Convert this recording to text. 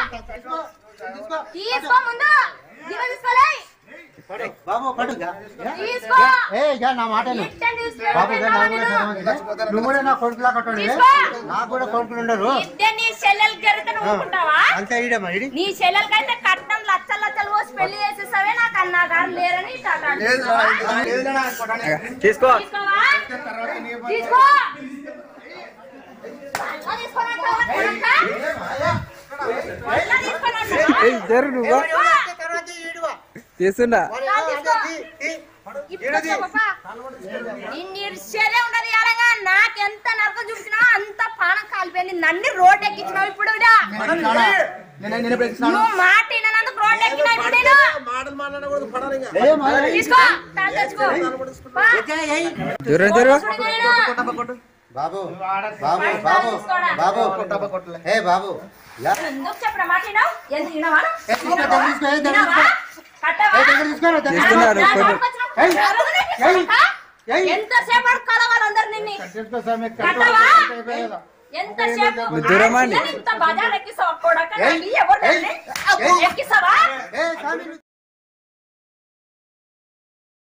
తీసుకో ముందు దిగ తీసుకోలే బాబు పడు ఇక. తీసుకో ఏ ఇక నా మాట విను. ఇట్టని తీసుకో బాబు ఇక నాకు కూడా తెలియదు. నువ్వు కూడా నా కొడుకులా కట్టడు తీసుకో. నాకు కూడా కొడుకులు ఉండరు ఇద్దరు నీ చెల్లెలు గరితే నువ్వు ఊరుకుంటావా అంతే ఈడమ్మా ఇడి నీ చెల్లెలకైతే కట్నం లచ్చలు లచ్చలు పోసి పెళ్లి చేసేసావే నాకు అన్నా గారు లేరని ఇట్ట అంటాడు. తీసుకో తీసుకోవా తీసుకో అలా తీసుకోనంటావా? కొడుకా? అలా తీసుకోనంటావా? ఏయ్, జరు నువ్వు తీసుకో. చేస్తున్నా అలా తీసుకో. ఇప్పుడు వచ్చా పాపా? నిన్ను ఇడిచేదే ఉండదు ఎలాగా నాకెంత నరకం చూపించినా అంత పానం కాలిపోయింది నన్ను రోడ్ ఎక్కించినావు ఇప్పుడు ఈడ. నువ్వు మాట వినందుకు రోడ్ ఎక్కినా ఇప్పుడు నేను తీసుకో తాళి తెచ్చుకో పా. జరు జరు చూడు నేను. బాబు బాబు బాబు బాబు ఏ బాబు యా. ఎందుకు చెప్పిన మాట వినవు? ఎందుకు వినవా? ఏ, తీసుకో, దగ్గర తీసుకో, ఏ, దగ్గర వినవా? తీసుకో. కట్టవా? ఏ, దగ్గర తీసుకో, దగ్గర తీసుకో. తీసుకున్నారు, నా కొన్ని. కొడుకు వచ్చినప్పుడు ఏయ్, ఆ రోజునే ఏయ్, తీసుకుంటా? ఏయ్. ఎంతసేపు వరకు కలవాలి అందరు నిన్ను తీసుకో స్వామి, కట్టవా? కట్టు. ఎంతసేపు నువ్వు దూరమా అండి? ఇంత బజార్ ఎక్కిస్తావా కొడక ఏయ్, నాకు ఎవరు ఏయ్, తెలియదు. అబ్బో, ఏయ్. ఎక్కిస్తావా ఏ, స్వామి,